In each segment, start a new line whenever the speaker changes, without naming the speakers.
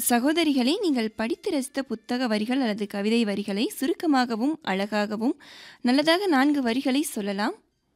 சகோதரிகளே நீங்கள் படித்து ரசித்த புத்தக வரிகள் அல்லது கவிதை வரிகளை சுருக்கமாகவும் அழகாகவும் நல்லதாக நான்கு வரிகளை சொல்லலாம்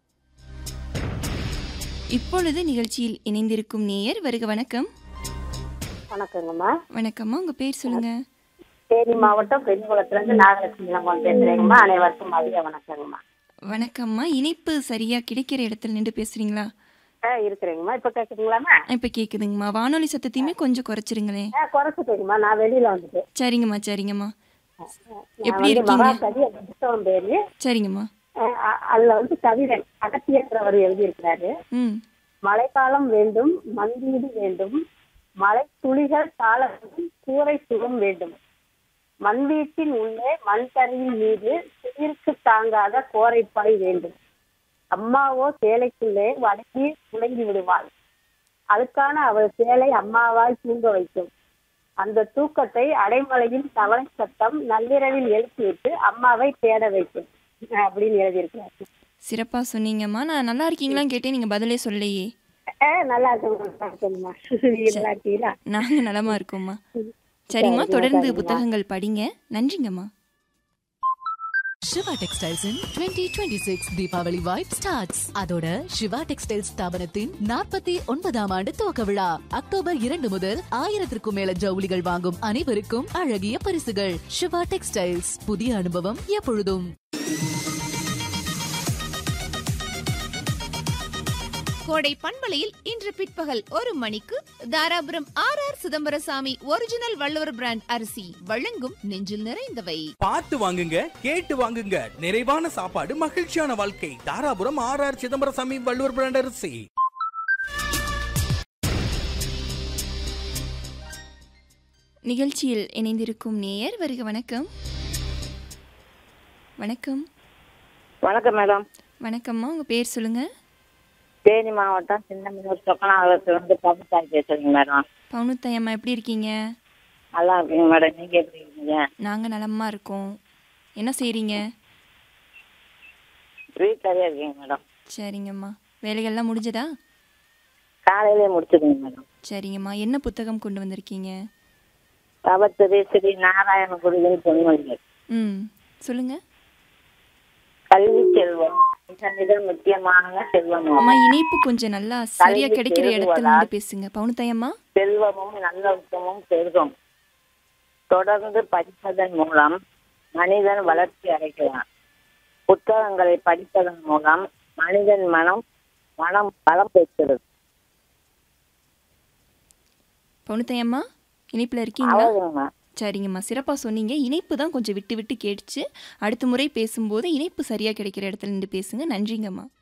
இப்பொழுது நிகழ்ச்சியில் இணைந்திருக்கும் நேயர் வருக வணக்கம்
வணக்கங்கம்மா
வணக்கம்மா உங்க பேர் சொல்லுங்க
தேனி மாவட்டம் பெரியகுளத்துலேருந்து நாகலட்சுமி அம்மன் பேசுகிறேங்கம்மா அனைவருக்கும் மதிய வணக்கங்கம்மா
வணக்கம்மா இணைப்பு சரியா கிடைக்கிற இடத்துல நின்று பேசுறீங்களா
ஆ இருக்கிறேங்கம்மா இப்போ கேட்குறீங்களாம்மா
இப்ப கேக்குதுங்கம்மா வானொலி சத்தத்தையுமே கொஞ்சம் குறைச்சிருங்களேன்
ஆ குறைச்சிட்டேங்கம்மா நான் வெளியில் வந்துட்டேன்
சரிங்கம்மா சரிங்கம்மா
நான்
எப்படி
வந்து
இருக்கீங்க?
மகாகவி அந்த புத்தகம் பேரு
சரிங்கம்மா
அதில் வந்து கவிதை அகத்தியற்றவர் எழுதியிருக்கிறாரு
ம்
மழைக்காலம் வேண்டும் மந்தீடு வேண்டும் மழை துளிகள் தாள வேண்டும் கூரை சுகம் வேண்டும் மண்வீட்டின் உள்ளே மண் தரையின் மீது குளிர்க்கு தாங்காத கோரைப்பாய் வேண்டும் அம்மாவோ சேலைக்குள்ளே வடக்கி முழங்கி விடுவாள் அதுக்கான அவள் சேலை அம்மாவாய் தூங்க வைக்கும் அந்த தூக்கத்தை அடைமழையின் தவளை சத்தம் நள்ளிரவில் எழுப்பிவிட்டு அம்மாவை தேட வைக்கும் அப்படின்னு எழுதியிருக்கிறார்
சிறப்பா சொன்னீங்கம்மா நான் நல்லா இருக்கீங்களான்னு கேட்டேன் நீங்க பதிலே சொல்லலையே
ஆ, நல்லா இருக்குமா நல்லா இருக்குமா நீங்க நல்லா இருக்கீங்களா
நாங்க நலமா இருக்கோம்மா சரிம்மா தொடர்ந்து புத்தகங்கள் படிங்க நன்றிங்கம்மா
Siva textiles twenty twenty six Deepavali vibe starts அதோட சிவா டெக்ஸ்டைல்ஸ் ஸ்தாபனத்தின் நாற்பத்தி ஒன்பதாம் ஆண்டு துவக்க விழா அக்டோபர் இரண்டு முதல் ஆயிரத்திற்கும் மேல ஜவுளிகள் வாங்கும் அனைவருக்கும் அழகிய பரிசுகள் சிவா டெக்ஸ்டைல்ஸ் புதிய அனுபவம் எப்பொழுதும்
கோடை பண்பலையில் இன்று பிற்பகல் ஒரு மணிக்கு Dharapuram R R Chidambarasamy original Valluvar brand அரிசி வழங்கும் நெஞ்சில் நிறைந்தவை
பார்த்து வாங்குங்க கேட்டு வாங்குங்க நிறைவான சாப்பாடு மகிழ்ச்சியான வாழ்க்கை Dharapuram R R Chidambarasamy Valluvar brand அரிசி
நிகழ்ச்சியில் இணைந்திருக்கும் நேயர் வருக வணக்கம் வணக்கம்
வணக்கம் மேடம்
வணக்கம்மா உங்க பேர் சொல்லுங்க
தேனி மாவட்டம் சின்னமனூர் சொக்கனாவரத்துலேருந்து கவிதாய் பேசுறீங்க மேடம்
பவுனுத்தாயம்மா எப்படி இருக்கீங்க
நல்லா இருக்கீங்க மேடம் நீங்க எப்படி இருக்கீங்க
நாங்க நலமா இருக்கோம் என்ன செய்றீங்க
வீட்டிலே இருக்கீங்க மேடம்
சரிங்கம்மா வேலைகள்லாம் முடிஞ்சதா
காலையிலே முடிச்சுடுங்க மேடம்
சரிங்கம்மா என்ன புத்தகம் கொண்டு வந்திருக்கீங்க
தவத்திரி ஸ்ரீ நாராயண குருவின் பொன்மொழிகள்
ம் சொல்லுங்க
கல்வி செல்வம் மிக மிக முக்கியமான செல்வம்
அம்மா இணைப்பு கொஞ்சம் நல்லா சரியா
கல்வி
கிடைக்கிற இடத்துல
பெருகுவதால்
நின்று பேசுங்க பவுனுத்தாயம்மா
செல்வமும் நல்லொழுக்கமும் பெருகும் தொடர்ந்து படிப்பதன் மூலம் மனிதன் வளர்ச்சி அடைகிறான் புத்தகங்களை படிப்பதன் மூலம் மனிதன் மனம் மனம் பலம் பெறுகிறது
பவுனுத்தாயம்மா இணைப்புல இருக்கீங்களா
அவ்வளவுதாங்கம்மா
சரிங்கம்மா சிறப்பாக சொன்னீங்க இணைப்பு தான் கொஞ்சம் விட்டு விட்டு கேட்டுச்சு அடுத்த முறை பேசும்போது இணைப்பு சரியாக கிடைக்கிற இடத்துல நின்று பேசுங்க நன்றிங்கம்மா